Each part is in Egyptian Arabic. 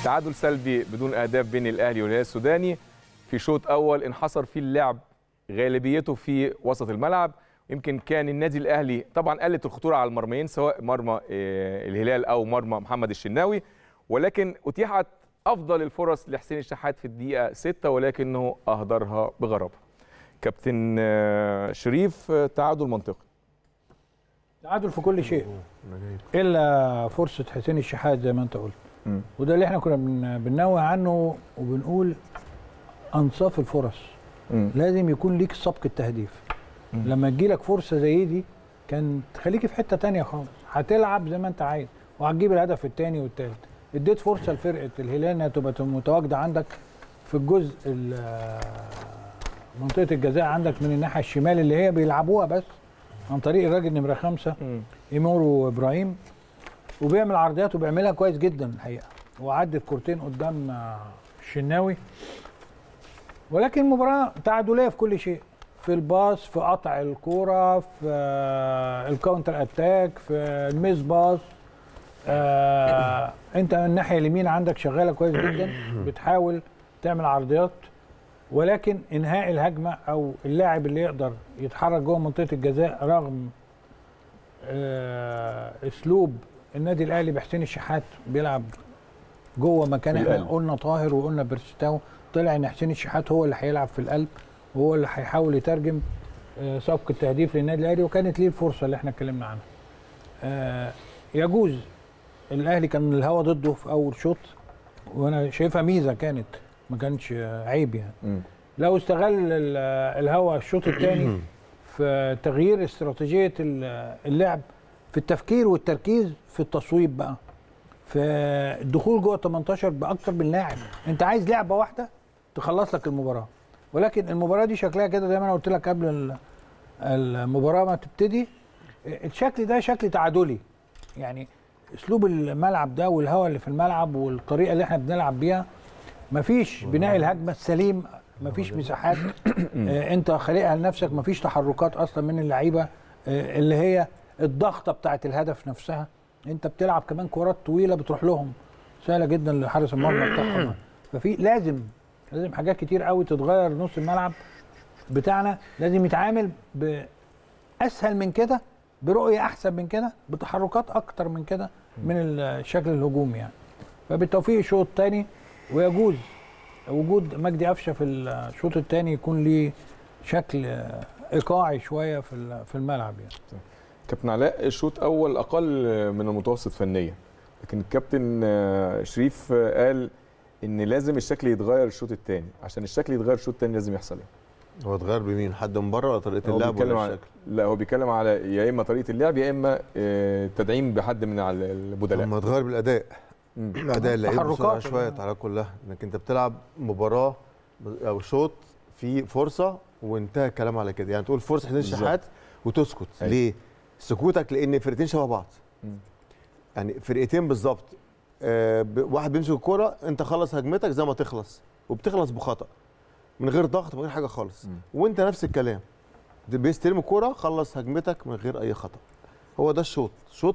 تعادل سلبي بدون اهداف بين الاهلي والهلال السوداني في شوط اول انحصر فيه اللعب غالبيته في وسط الملعب يمكن كان النادي الاهلي طبعا قلت الخطوره على المرميين سواء مرمى آه، الهلال او مرمى محمد الشناوي ولكن اتيحت افضل الفرص لحسين الشحات في الدقيقه 6 ولكنه اهدرها بغرابه كابتن آه، شريف آه، تعادل منطقي تعادل في كل شيء الا فرصه حسين الشحات زي ما انت قلت مم. وده اللي احنا كنا بن- بننوه عنه وبنقول انصاف الفرص مم. لازم يكون ليك سبق التهديف لما تجيلك فرصه زي دي كان تخليكي في حته تانية خالص هتلعب زي ما انت عايز وهتجيب الهدف الثاني والثالث اديت فرصه لفرقه الهلال انها تبقى متواجده عندك في الجزء ال- منطقه الجزاء عندك من الناحيه الشمال اللي هي بيلعبوها بس عن طريق الراجل نمره خمسه مم. ايمورو ابراهيم وبيعمل عرضيات وبيعملها كويس جدا الحقيقه وعدت كورتين قدام آه، الشناوي ولكن مباراه تعادليه في كل شيء في الباص في قطع الكوره في آه، الكاونتر اتاك في الميس باص آه انت من الناحيه اليمين عندك شغاله كويس جدا بتحاول تعمل عرضيات ولكن انهاء الهجمه او اللاعب اللي يقدر يتحرك جوه منطقه الجزاء رغم آه، اسلوب النادي الاهلي بحسين الشحات بيلعب جوه مكان في احنا القلب. قلنا طاهر وقلنا بيرستاو طلع ان حسين الشحات هو اللي هيلعب في القلب وهو اللي هيحاول يترجم آه، سبق التهديف للنادي الاهلي وكانت ليه الفرصه اللي احنا اتكلمنا عنها. آه، يجوز الاهلي كان الهوا ضده في اول شوط وانا شايفها ميزه كانت ما كانش آه، عيب يعني. مم. لو استغل ال- الهوا الشوط الثاني في تغيير استراتيجيه ال- اللعب في التفكير والتركيز في التصويب بقى في الدخول جوه 18 باكتر من لاعب انت عايز لعبه واحده تخلص لك المباراه ولكن المباراه دي شكلها كده زي ما انا قلت لك قبل ال- المباراه ما تبتدي الشكل ده شكل تعادلي يعني اسلوب الملعب ده والهواء اللي في الملعب والطريقه اللي احنا بنلعب بيها مفيش بناء الهجمه السليم مفيش مساحات آه انت خالقها لنفسك مفيش تحركات اصلا من اللعيبه آه اللي هي الضغطه بتاعه الهدف نفسها انت بتلعب كمان كرات طويله بتروح لهم سهله جدا لحارس المرمى بتاعهم ففي لازم لازم حاجات كتير قوي تتغير نص الملعب بتاعنا لازم يتعامل باسهل من كده برؤيه احسن من كده بتحركات اكتر من كده من الشكل الهجومي يعني فبالتوفيق الشوط الثاني ويجوز وجود مجدي قفشه في الشوط الثاني يكون ليه شكل ايقاعي شويه في ال- في الملعب يعني كابتن علاء الشوط اول اقل من المتوسط فنيا لكن الكابتن آه، شريف آه، قال ان لازم الشكل يتغير الشوط الثاني عشان الشكل يتغير الشوط الثاني لازم يحصل ايه هو اتغير بمين حد من بره ولا طريقه هو اللعب بيتكلم ولا على الشكل لا هو بيتكلم على يا اما طريقه اللعب يا اما آه، تدعيم بحد من على البدلاء لما اتغير بالاداء مم. اداء اللعيبه تحركات بسرعه شويه ال- تعالى كلها انك انت بتلعب مباراه او شوط في فرصه وانتهى الكلام على كده يعني تقول فرصه حسين بالظبط. الشحات وتسكت أيوة. ليه سكوتك لان فرقتين شبه بعض مم. يعني فرقتين بالظبط آه ب- واحد بيمسك الكوره انت خلص هجمتك زي ما تخلص وبتخلص بخطا من غير ضغط من غير حاجه خالص مم. وانت نفس الكلام ده بيستلم الكوره خلص هجمتك من غير اي خطا هو ده الشوط شوط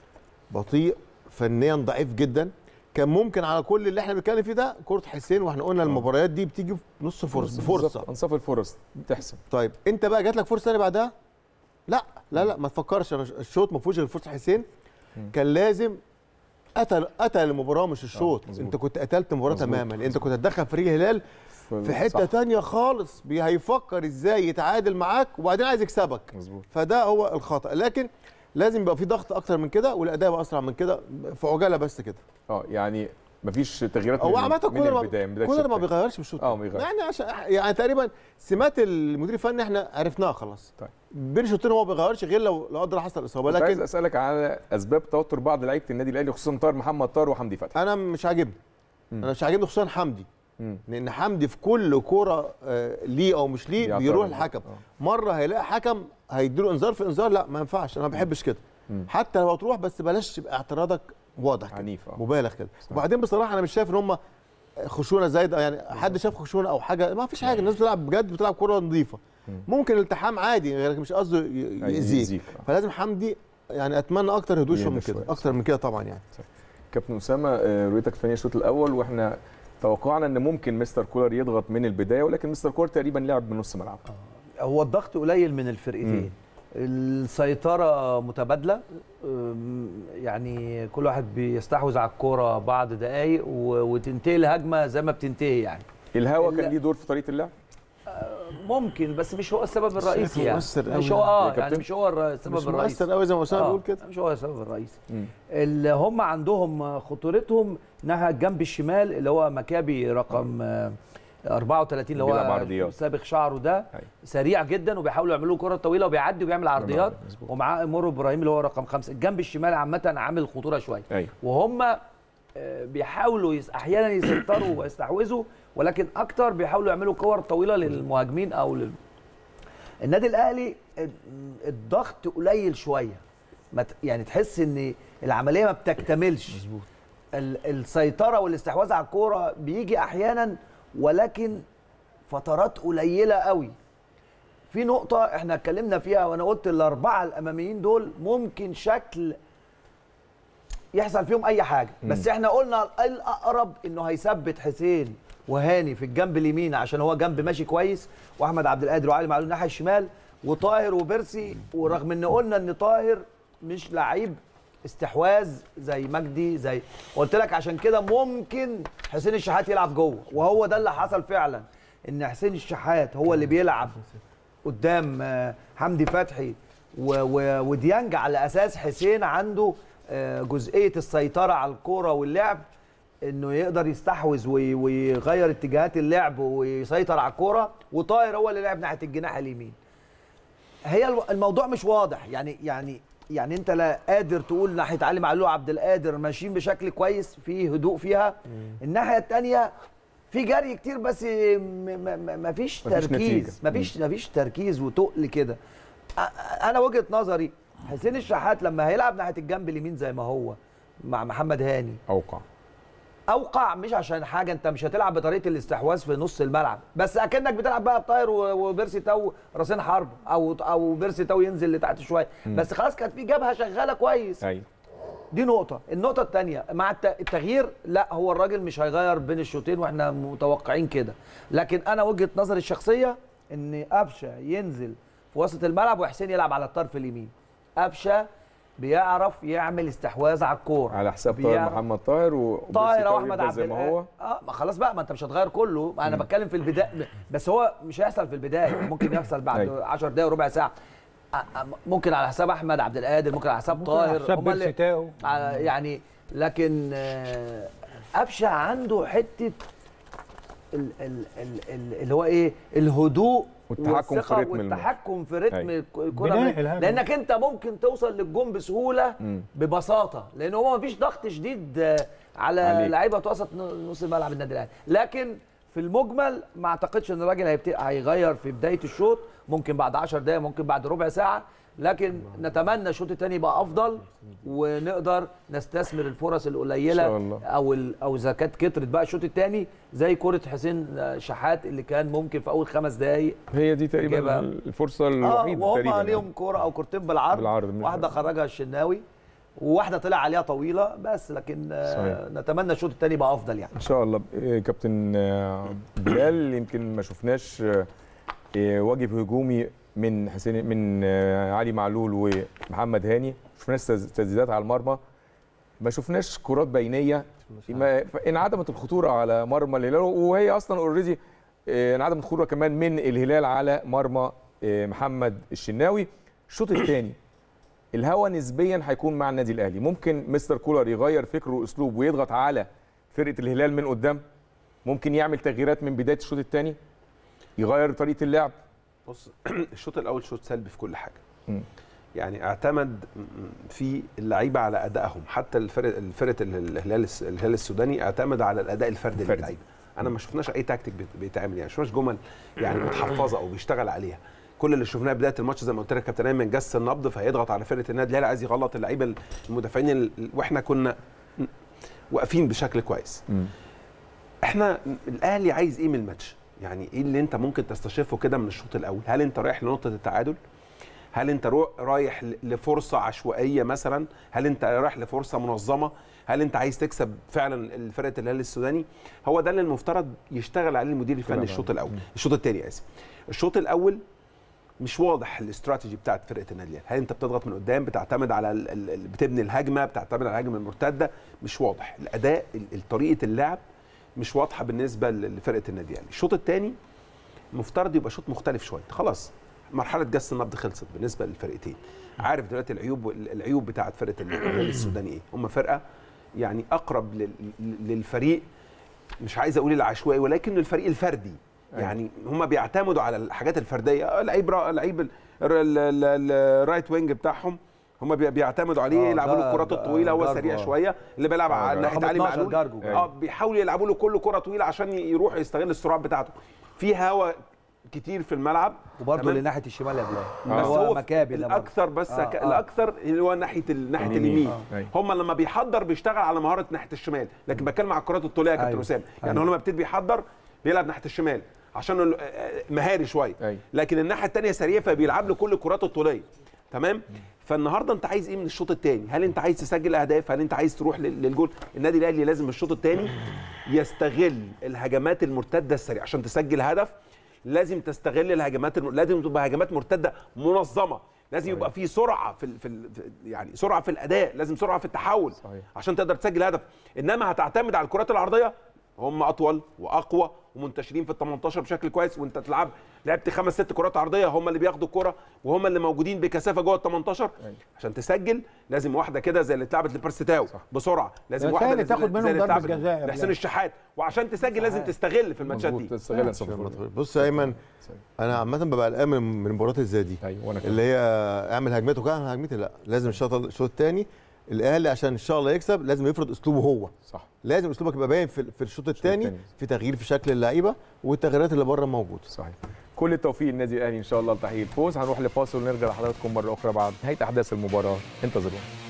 بطيء فنيا ضعيف جدا كان ممكن على كل اللي احنا بنتكلم فيه ده كره حسين واحنا قلنا المباريات دي بتيجي في نص فرصه فرصه بالظبط، انصاف الفرص تحسم طيب انت بقى جات لك فرصه ثانيه بعدها لا لا لا ما تفكرش أنا الشوط ما فيهوش غير فرصه حسين كان لازم قتل قتل المباراه مش الشوط مظبوط. انت كنت قتلت المباراه مظبوط، تماما انت كنت هتدخل فريق الهلال في حته صح. تانية خالص بي- هيفكر ازاي يتعادل معاك وبعدين عايز يكسبك مظبوط فده هو الخطا لكن لازم يبقى في ضغط اكتر من كده والاداء يبقى اسرع من كده في عجاله بس كده اه يعني مفيش تغييرات هو من- عامه من كولر البدايه من ما بداية كولر ما الشوط بيغيرش بالشوط اه، التاني. ما بيغيرش. يعني عشان يعني تقريبا سمات المدير الفني احنا عرفناها خلاص طيب. بين الشوطين هو ما بيغيرش غير لو لو قدر حصل اصابه كنت عايز لكن اسالك على اسباب توتر بعض لعيبه النادي الاهلي خصوصا طاهر محمد طاهر وحمدي فتحي انا مش عاجبني مم. انا مش عاجبني خصوصا حمدي مم. لان حمدي في كل كوره آه، ليه او مش ليه بيعترض. بيروح الحكم اه. مره هيلاقي حكم هيديله انذار في انذار لا ما ينفعش انا ما بحبش كده مم. حتى لو هتروح بس بلاش يبقى اعتراضك واضح كده عنيف اه مبالغ كده صح. وبعدين بصراحه انا مش شايف ان هم خشونه زايده يعني حد شاف خشونه او حاجه ما فيش حاجه الناس بتلعب بجد بتلعب كره نظيفه مم. ممكن الالتحام عادي غير مش قصده ي- أيوة، يأذيك يأذيك، اه. فلازم حمدي يعني اتمنى اكتر هدوء شويه من يهدى كده شوية، اكتر من كده طبعا يعني كابتن اسامه آه، رؤيتك فنيه الشوط الاول واحنا توقعنا ان ممكن مستر كولر يضغط من البدايه ولكن مستر كولر تقريبا لعب من نص ملعب هو الضغط قليل من الفرقتين السيطرة متبادلة أم، يعني كل واحد بيستحوذ على الكورة بعض دقايق و- وتنتهي الهجمة زي ما بتنتهي يعني الهوا لا. كان ليه دور في طريقه اللعب ممكن بس مش هو السبب الرئيسي شايفه يعني مؤثر مش أوي. هو يا اه كابتن. يعني مش هو الر- السبب مش الرئيسي مؤثر قوي زي ما اسامه آه، بيقول كده مش هو السبب الرئيسي مم. اللي هم عندهم خطورتهم ناحيه الجنب الشمال اللي هو مكابي رقم آه، 34 اللي بيلعب هو عرضيات. سابق شعره ده أيوة. سريع جدا وبيحاولوا يعملوا له كره طويله وبيعدي وبيعمل عرضيات مظبوط. ومعاه امور ابراهيم اللي هو رقم خمسه الجنب الشمال عامه عامل خطوره شويه ايوه وهم آه، بيحاولوا يس... احيانا يسيطروا ويستحوذوا ولكن اكتر بيحاولوا يعملوا كور طويله للمهاجمين او لل... النادي الاهلي آه، الضغط قليل شويه ما ت- يعني تحس ان العمليه ما بتكتملش مظبوط السيطره والاستحواذ على الكوره بيجي احيانا ولكن فترات قليله قوي في نقطة احنا اتكلمنا فيها وانا قلت الأربعة الأماميين دول ممكن شكل يحصل فيهم أي حاجة بس احنا قلنا الأقرب إنه هيثبت حسين وهاني في الجنب اليمين عشان هو جنب ماشي كويس وأحمد عبد القادر وعلي معلول الناحية الشمال وطاهر وبيرسي ورغم إن قلنا إن طاهر مش لعيب استحواذ زي مجدي زي قلت لك عشان كده ممكن حسين الشحات يلعب جوه وهو ده اللي حصل فعلا ان حسين الشحات هو اللي بيلعب قدام آه، حمدي فتحي و- و- وديانج على اساس حسين عنده آه، جزئيه السيطره على الكوره واللعب انه يقدر يستحوذ وي- ويغير اتجاهات اللعب ويسيطر على الكوره وطاهر هو اللي لعب ناحيه الجناح اليمين هي الو- الموضوع مش واضح يعني يعني يعني انت لا قادر تقول ناحيه علي معلول وعبد القادر ماشيين بشكل كويس في هدوء فيها الناحيه الثانيه في جري كتير بس م- م- م- مفيش مفيش نتيجة. تركيز مفيش مفيش تركيز وتقل كده أ- انا وجهه نظري حسين الشحات لما هيلعب ناحيه الجنب اليمين زي ما هو مع محمد هاني اوقع اوقع مش عشان حاجه انت مش هتلعب بطريقه الاستحواذ في نص الملعب بس اكنك بتلعب بقى بطاير و- وبيرسي تاو راسين حرب او او بيرسي تاو ينزل لتحت شويه بس خلاص كانت في جبهه شغاله كويس ايوه دي نقطة، النقطة الثانية مع الت- التغيير لا هو الراجل مش هيغير بين الشوطين واحنا متوقعين كده، لكن أنا وجهة نظري الشخصية إن قفشة ينزل في وسط الملعب وحسين يلعب على الطرف اليمين. قفشة بيعرف يعمل استحواذ على الكورة على حساب طاهر بيعرف- محمد طاهر و طاهر او وبيرسي احمد تاو عبد زي ما القادر. هو اه ما خلاص بقى ما انت مش هتغير كله ما انا بتكلم في البدايه بس هو مش هيحصل في البدايه ممكن يحصل بعد أيوة. 10 دقايق وربع ساعه آه، آه، ممكن على حساب احمد عبد القادر ممكن على حساب ممكن على طاهر حساب هما اللي- بيرسي تاو. آه، يعني لكن آه، قفشه عنده حته ال- ال- ال- ال- اللي هو ايه الهدوء والتحكم في والثقة رتم الماتش. والتحكم في رتم أيوة. الكره بناء من- الهجمة. لانك انت ممكن توصل للجون بسهوله مم. ببساطه لان هو مفيش ضغط شديد آه، على عليك. لعيبه وسط نص الملعب النادي الاهلي لكن في المجمل ما اعتقدش ان الراجل هيبت- هيغير في بدايه الشوط ممكن بعد 10 دقائق ممكن بعد ربع ساعه لكن نتمنى الشوط الثاني يبقى افضل ونقدر نستثمر الفرص القليله إن شاء الله. او ال- او اذا كانت كترت بقى الشوط الثاني زي كره حسين آه، شحات اللي كان ممكن في اول خمس دقائق هي دي تقريبا جابها. الفرصه اه الوحيده وهم تقريبا ليهم يعني. كوره او كورتين بالعرض, بالعرض، مش- واحده خرجها الشناوي وواحده طلع عليها طويله بس لكن آه، صحيح. نتمنى الشوط الثاني يبقى افضل يعني ان شاء الله إيه، كابتن آه، بلال يمكن ما شفناش آه، إيه، واجب هجومي من حسين من آه، علي معلول ومحمد هاني ما شفناش تز- تسديدات على المرمى ما شفناش كرات بينيه ما انعدمت الخطوره على مرمى الهلال وهي اصلا اوريدي انعدمت الخطوره كمان من الهلال على مرمى آه، محمد الشناوي الشوط الثاني الهوا نسبيا هيكون مع النادي الاهلي ممكن مستر كولر يغير فكره واسلوب ويضغط على فرقه الهلال من قدام ممكن يعمل تغييرات من بدايه الشوط الثاني يغير طريقه اللعب بص الشوط الاول شوط سلبي في كل حاجه مم. يعني اعتمد في اللعيبه على ادائهم حتى الفرق الفرقه الهلال الس- الهلال السوداني اعتمد على الاداء الفردي الفردي. للعيبه انا ما شفناش اي تكتيك بيت- بيتعمل يعني ما شفناش جمل يعني متحفظه او بيشتغل عليها كل اللي شفناه بدايه الماتش زي ما قلت لك كابتن ايمن جس النبض فهيضغط على فرقه النادي الاهلي عايز يغلط اللعيبه المدافعين ال- واحنا كنا واقفين بشكل كويس مم. احنا الاهلي عايز ايه من الماتش يعني ايه اللي انت ممكن تستشفه كده من الشوط الاول هل انت رايح لنقطه التعادل هل انت رو- رايح ل- لفرصه عشوائيه مثلا هل انت رايح لفرصه منظمه هل انت عايز تكسب فعلا فرقه الهلال السوداني هو ده اللي المفترض يشتغل عليه المدير الفني الشوط الاول الشوط الثاني اسف الشوط الاول مش واضح الاستراتيجي بتاعت فرقه النادي الاهلي هل انت بتضغط من قدام بتعتمد على ال- ال- ال- بتبني الهجمه بتعتمد على الهجمه المرتده مش واضح الاداء ال- طريقه اللعب مش واضحه بالنسبه ل- لفرقه النادي الاهلي الشوط الثاني المفترض يبقى شوط مختلف شويه خلاص مرحله جس النبض خلصت بالنسبه للفرقتين عارف دلوقتي العيوب العيوب بتاعت فرقه الهلال السوداني ايه هم فرقه يعني اقرب لل- للفريق مش عايز اقول العشوائي ولكن الفريق الفردي يعني هم بيعتمدوا على الحاجات الفرديه آه، لعيب را- لعيب ال- ال- ال- الرايت وينج بتاعهم هم بي- بيعتمدوا عليه آه، يلعبوا له جار- الكرات الطويله هو جارجو، سريع آه. شويه اللي بيلعب آه، على ناحيه رقم علي 12 معلول جارجو. اه بيحاولوا يلعبوا له كل كره طويله عشان يروح يستغل السرعات بتاعته في هوا كتير في الملعب وبرضه تمام؟ اللي ناحيه الشمال يا بلال بس هو هو مكابي ده برضه. الاكثر بس آه، آه آه. الاكثر اللي هو ناحيه ال- ناحيه اليمين. اليمين آه. أيوة. هم لما بيحضر بيشتغل على مهاره ناحيه الشمال لكن بتكلم على الكرات الطوليه يا كابتن أيوة. اسامه يعني أيوة. هو لما بيبتدي بيحضر بيلعب ناحيه الشمال عشان ال- آه، مهاري شويه أيوة. لكن الناحيه الثانيه سريع فبيلعب له كل الكرات الطوليه تمام فالنهارده انت عايز ايه من الشوط الثاني هل انت عايز تسجل اهداف هل انت عايز تروح لل- للجول النادي الاهلي لازم الشوط الثاني يستغل الهجمات المرتده السريعه عشان تسجل هدف لازم تستغل الهجمات الم... لازم تبقى هجمات مرتده منظمه لازم يبقى في سرعه في ال... في ال... في- يعني سرعه في الاداء لازم سرعه في التحول صحيح. عشان تقدر تسجل هدف انما هتعتمد على الكرات العرضيه هم اطول واقوى ومنتشرين في ال 18 بشكل كويس وانت تلعب لعبت خمس ست كرات عرضيه هم اللي بياخدوا الكره وهم اللي موجودين بكثافه جوه ال 18 عشان تسجل لازم واحده كده زي اللي اتلعبت لبرستاو بسرعه لازم بس واحده هي اللي زي- تاخد زي منهم اللي ضربة اتلعبت جزاء يا لحسين بلال. الشحات وعشان تسجل لازم تستغل في الماتشات مظبوط دي تستغل الصفر بص يا ايمن انا عامه ببقى قلقان من من المباريات اللي زي دي ايوه وانا كمان اللي هي اعمل هجمته كده اعمل هجمتي لا لازم الشوط الشوط الثاني الاهلي عشان ان شاء الله يكسب لازم يفرض اسلوبه هو صح لازم اسلوبك يبقى باين في في الشوط الثاني التاني. في تغيير في شكل اللعيبه والتغييرات اللي بره موجوده صحيح كل التوفيق للنادي الاهلي ان شاء الله لتحقيق الفوز هنروح لفاصل ونرجع لحضراتكم مره اخرى بعد نهايه احداث المباراه انتظرونا